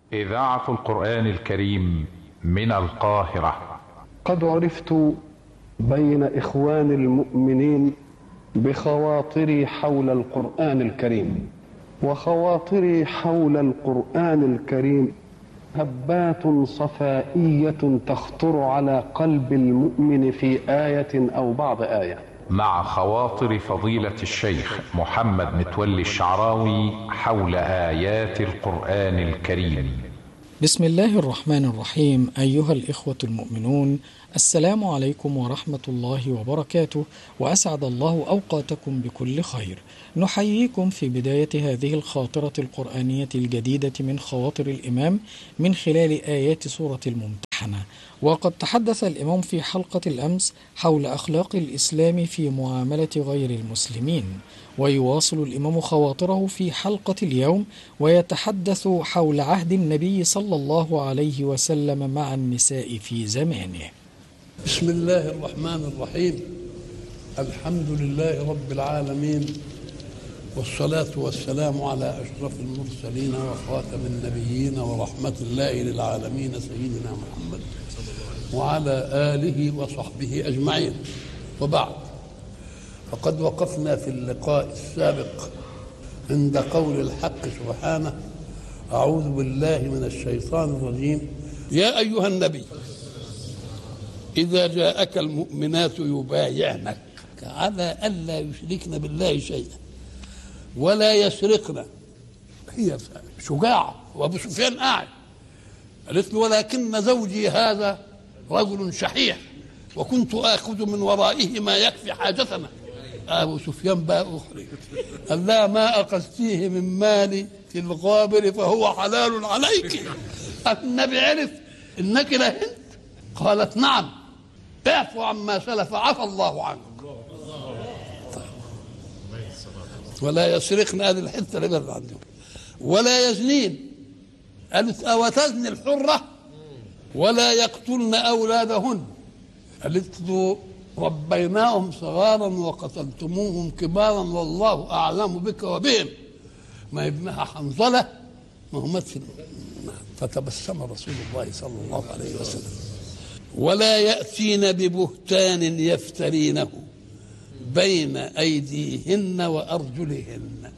إذاعة القرآن الكريم من القاهرة قد عرفت بين إخوان المؤمنين بخواطري حول القرآن الكريم وخواطري حول القرآن الكريم هبات صفائية تخطر على قلب المؤمن في آية أو بعض آية مع خواطر فضيلة الشيخ محمد متولي الشعراوي حول آيات القرآن الكريم بسم الله الرحمن الرحيم أيها الإخوة المؤمنون السلام عليكم ورحمة الله وبركاته وأسعد الله أوقاتكم بكل خير نحييكم في بداية هذه الخاطرة القرآنية الجديدة من خواطر الإمام من خلال آيات سورة الممتحنة وقد تحدث الإمام في حلقة الأمس حول أخلاق الإسلام في معاملة غير المسلمين ويواصل الإمام خواطره في حلقة اليوم ويتحدث حول عهد النبي صلى الله عليه وسلم مع النساء في زمانه بسم الله الرحمن الرحيم الحمد لله رب العالمين والصلاة والسلام على أشرف المرسلين وخاتم النبيين ورحمة الله للعالمين سيدنا محمد وعلى آله وصحبه أجمعين وبعد فقد وقفنا في اللقاء السابق عند قول الحق سبحانه أعوذ بالله من الشيطان الرجيم يا أيها النبي إذا جاءك المؤمنات يبايعنك على ألا يشركن بالله شيئا ولا يسرقن هي شجاعة وأبو سفيان قاعد قالت له ولكن زوجي هذا رجل شحيح وكنت آخذ من ورائه ما يكفي حاجتنا أبو سفيان بقى أخرج قال لا ما أخذتيه من مالي في الغابر فهو حلال عليك النبي عرف إنك لهنت قالت نعم اعفو عما سلف عفى الله عنك ولا يسرقن هذه الحته اللي بره عندهم ولا يزنين قالت أو تزني الحرة ولا يقتلن أولادهن قالت له ربيناهم صغارا وقتلتموهم كبارا والله أعلم بك وبهم ما ابنها حنظلة ما هو مات فتبسم رسول الله صلى الله عليه وسلم ولا يأتين ببهتان يفترينه بين أيديهن وأرجلهن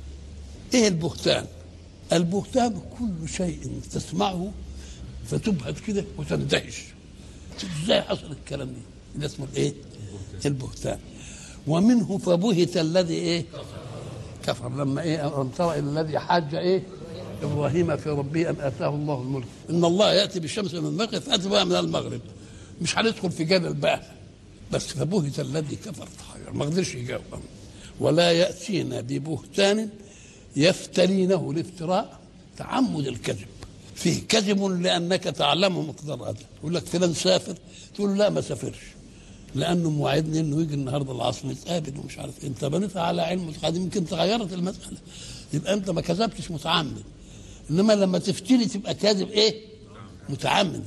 إيه البهتان البهتان كل شيء تسمعه فتبهت كده وتندهش ازاي حصل الكلام ده ده اسمه الايه البهتان ومنه فبهت الذي ايه كفر لما ايه ألم ترى الذي حاج ايه ابراهيم في ربه ان اتاه الله الملك ان الله ياتي بالشمس من المغرب فاتي بها من المغرب مش هندخل في جدل بقى بس فبهت الذي كفر تحير ما قدرش يجاوب ولا ياتينا ببهتان يفترينه الافتراء تعمد الكذب فيه كذب لانك تعلم مقدار هذا يقول لك فلان سافر تقول لا ما سافرش لانه موعدني انه يجي النهارده العصر نتقابل ومش عارف إيه. انت بنيتها على علم متقدم يمكن تغيرت المساله يبقى انت ما كذبتش متعمد انما لما تفتري تبقى كاذب ايه متعمد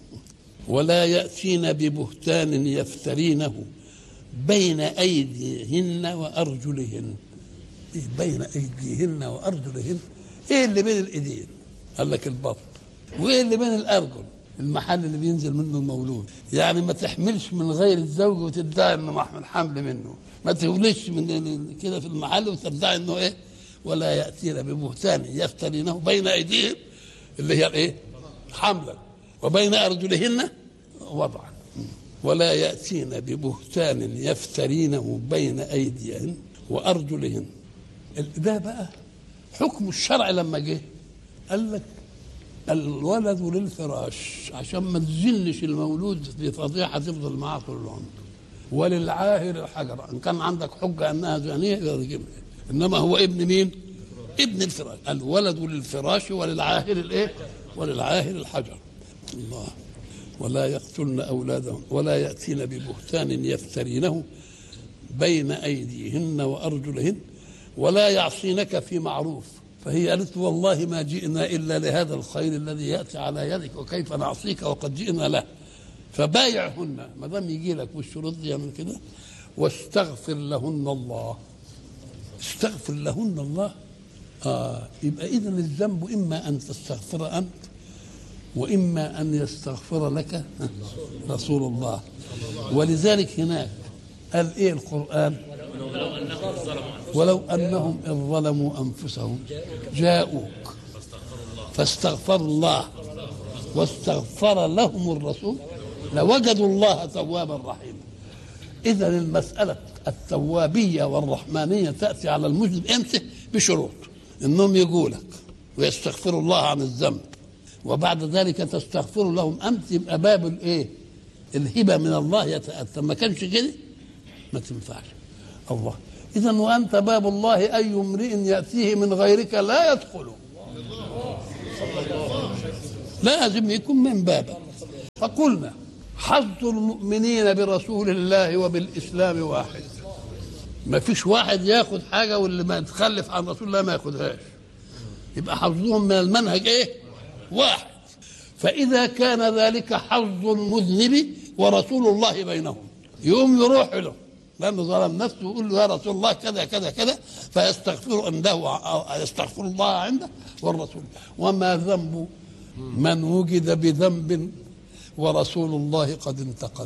ولا ياتين ببهتان يفترينه بين ايديهن وارجلهن إيه بين ايديهن وارجلهن ايه اللي بين الايدين قال لك البطن وايه اللي بين الارجل المحل اللي بينزل منه المولود يعني ما تحملش من غير الزوج وتدعي انه محمل حمل منه ما تولدش من كده في المحل وتدعي انه ايه ولا ياتين ببهتان يفترينه بين ايديهم اللي هي الايه حملا وبين ارجلهن وضعا ولا ياتين ببهتان يفترينه بين ايديهن وارجلهن ده بقى حكم الشرع لما جه قال لك الولد للفراش عشان ما تزنش المولود في فضيحه تفضل معاه طول العمر وللعاهر الحجر ان كان عندك حجه انها زانيه يرجمها انما هو ابن مين؟ ابن الفراش الولد للفراش وللعاهر الايه؟ وللعاهر الحجر الله ولا يقتلن اولادهم ولا ياتين ببهتان يفترينه بين ايديهن وارجلهن ولا يعصينك في معروف فهي قالت والله ما جئنا الا لهذا الخير الذي ياتي على يدك وكيف نعصيك وقد جئنا له فبايعهن ما دام يجي لك والشروط دي من كده واستغفر لهن الله استغفر لهن الله آه يبقى إذا الذنب إما أن تستغفر أنت وإما أن يستغفر لك رسول الله ولذلك هناك قال إيه القرآن ولو أنهم إن ظلموا أنفسهم جاءوك فاستغفروا الله واستغفر لهم الرسول لوجدوا الله توابا رحيما إذا المسألة التوابية والرحمانية تأتي على المذنب إمتى بشروط إنهم يجوا لك ويستغفروا الله عن الذنب وبعد ذلك تستغفر لهم أمس يبقى باب الإيه الهبة من الله يتأتى ما كانش كده ما تنفعش الله إذا وأنت باب الله أي امرئ يأتيه من غيرك لا يدخله لازم يكون من بابك فقلنا حظ المؤمنين برسول الله وبالإسلام واحد ما فيش واحد ياخد حاجة واللي ما يتخلف عن رسول الله ما ياخدهاش يبقى حظهم من المنهج ايه واحد فإذا كان ذلك حظ المذنب ورسول الله بينهم يقوم يروح له لأنه ظلم نفسه ويقول له يا رسول الله كذا كذا كذا فيستغفر عنده يستغفر الله عنده والرسول وما ذنب من وجد بذنب ورسول الله قد انتقل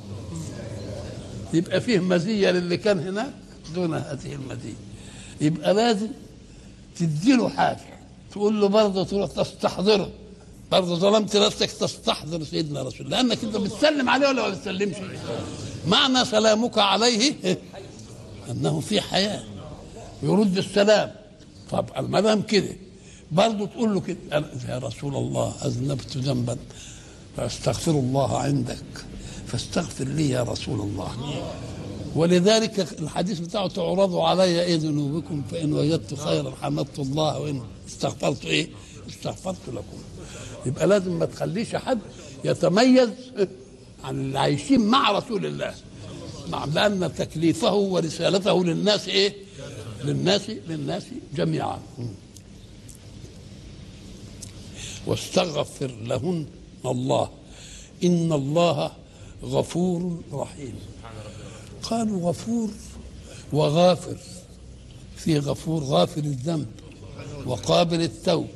يبقى فيه مزية للي كان هناك دون هذه المزية يبقى لازم تديله حاجة تقول له برضه تروح تستحضره برضه ظلمت نفسك تستحضر سيدنا رسول الله لانك انت بتسلم عليه ولا ما بتسلمش معنى سلامك عليه انه في حياه يرد السلام طب ما دام كده برضه تقول له كده يا رسول الله اذنبت ذنبا فاستغفر الله عندك فاستغفر لي يا رسول الله ولذلك الحديث بتاعه تعرضوا علي ايه ذنوبكم فان وجدت خيرا حمدت الله وان استغفرت ايه استغفرت لكم يبقى لازم ما تخليش حد يتميز عن اللي عايشين مع رسول الله نعم لان تكليفه ورسالته للناس ايه للناس للناس جميعا واستغفر لهن الله ان الله غفور رحيم قالوا غفور وغافر في غفور غافر الذنب وقابل التوب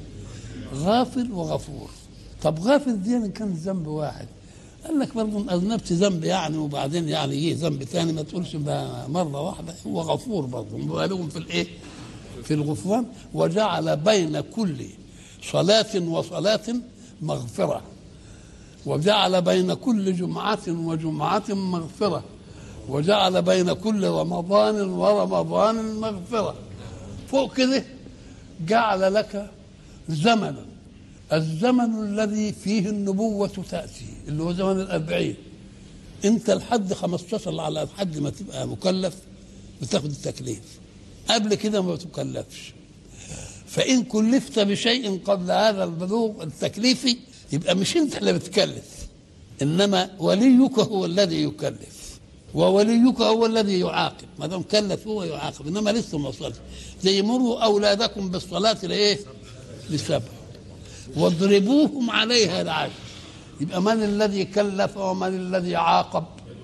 غافر وغفور طب غافر دي إن كان ذنب واحد قال لك برضه اذنبت ذنب يعني وبعدين يعني جه ذنب ثاني ما تقولش بقى مره واحده هو غفور برضه مبالغ في الايه؟ في الغفران وجعل بين كل صلاة وصلاة مغفرة وجعل بين كل جمعة وجمعة مغفرة وجعل بين كل رمضان ورمضان مغفرة فوق كده جعل لك زمنا الزمن الذي فيه النبوة تأتي اللي هو زمن الأربعين أنت لحد 15 على لحد ما تبقى مكلف بتاخد التكليف قبل كده ما تكلفش فإن كلفت بشيء قبل هذا البلوغ التكليفي يبقى مش أنت اللي بتكلف إنما وليك هو الذي يكلف ووليك هو الذي يعاقب ما دام كلف هو يعاقب انما لسه ما وصلش زي مروا اولادكم بالصلاه لايه؟ لسبع واضربوهم عليها العشر يبقى من الذي كلف ومن الذي عاقب؟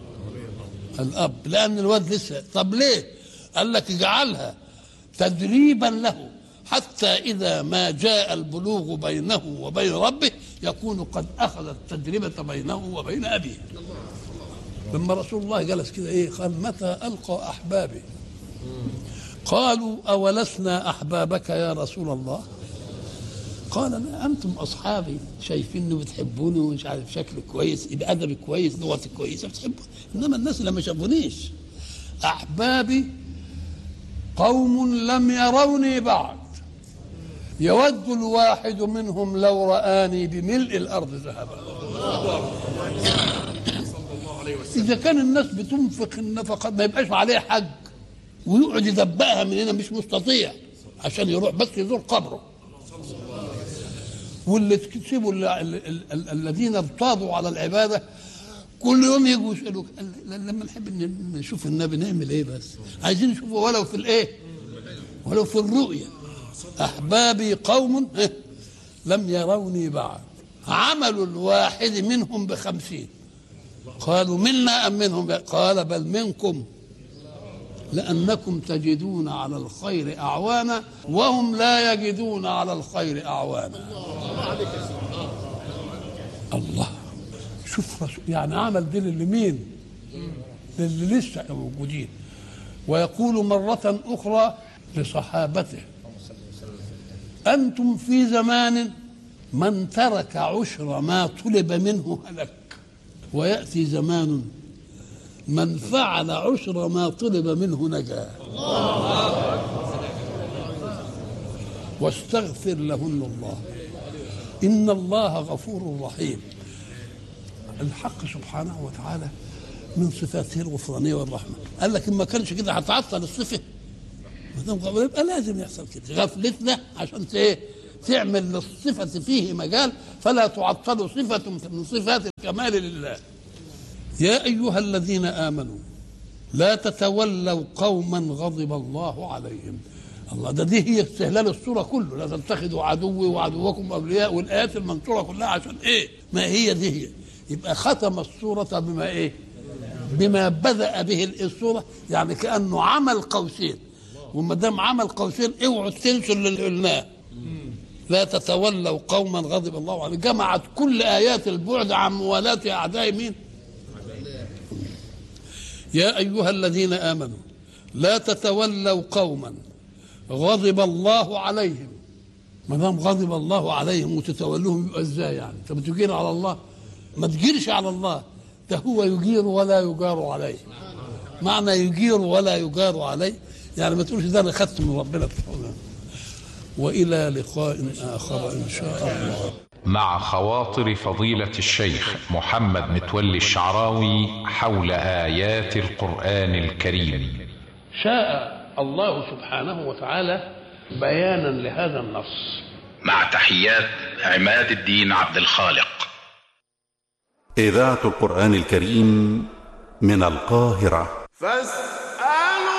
الاب لان الواد لسه طب ليه؟ قال لك اجعلها تدريبا له حتى اذا ما جاء البلوغ بينه وبين ربه يكون قد اخذ التجربه بينه وبين ابيه لما رسول الله جلس كده ايه قال متى القى احبابي قالوا اولسنا احبابك يا رسول الله قال لا انتم اصحابي شايفيني بتحبوني ومش عارف شكلي كويس يبقى ادبي كويس لغتي كويسه بتحبوا انما الناس اللي ما شافونيش احبابي قوم لم يروني بعد يود الواحد منهم لو رآني بملء الأرض ذهبا إذا كان الناس بتنفق النفقة ما يبقاش عليه حج ويقعد يدبقها من هنا مش مستطيع عشان يروح بس يزور قبره واللي تسيبوا الذين ارتاضوا على العباده كل يوم يجوا يسالوك لما نحب نشوف النبي نعمل ايه بس عايزين نشوفه ولو في الايه ولو في الرؤيا احبابي قوم لم يروني بعد عمل الواحد منهم بخمسين قالوا منا أم منهم قال بل منكم لأنكم تجدون على الخير أعوانا وهم لا يجدون على الخير أعوانا الله شوف رسول يعني عمل دين لمين للي لسه موجودين ويقول مرة أخرى لصحابته أنتم في زمان من ترك عشر ما طلب منه هلك ويأتي زمان من فعل عشر ما طلب منه نجا واستغفر لهن الله إن الله غفور رحيم الحق سبحانه وتعالى من صفاته الغفرانية والرحمة قال لك إن ما كانش كده هتعطل الصفة ما دام غفور يبقى لازم يحصل كده غفلتنا عشان ايه تعمل للصفة فيه مجال فلا تعطل صفة من صفات الكمال لله يا أيها الذين آمنوا لا تتولوا قوما غضب الله عليهم الله ده دي هي استهلال الصورة كله لا تتخذوا عدوي وعدوكم أولياء والآيات المنصورة كلها عشان إيه ما هي دي هي يبقى ختم الصورة بما إيه بما بدأ به الصورة يعني كأنه عمل قوسين وما دام عمل قوسين اوعوا تنسوا اللي قلناه لا تتولوا قوما غضب الله عليهم جمعت كل آيات البعد عن موالاة أعداء مين يا أيها الذين آمنوا لا تتولوا قوما غضب الله عليهم ما دام غضب الله عليهم وتتولوهم يبقى ازاي يعني؟ انت بتجير على الله؟ ما تجيرش على الله ده هو يجير ولا يجار عليه معنى يجير ولا يجار عليه يعني ما تقولش ده انا خدت من ربنا سبحانه والى لقاء اخر ان شاء الله مع خواطر فضيلة الشيخ محمد متولي الشعراوي حول آيات القرآن الكريم شاء الله سبحانه وتعالى بيانا لهذا النص مع تحيات عماد الدين عبد الخالق إذاعة القرآن الكريم من القاهرة فاستمعوا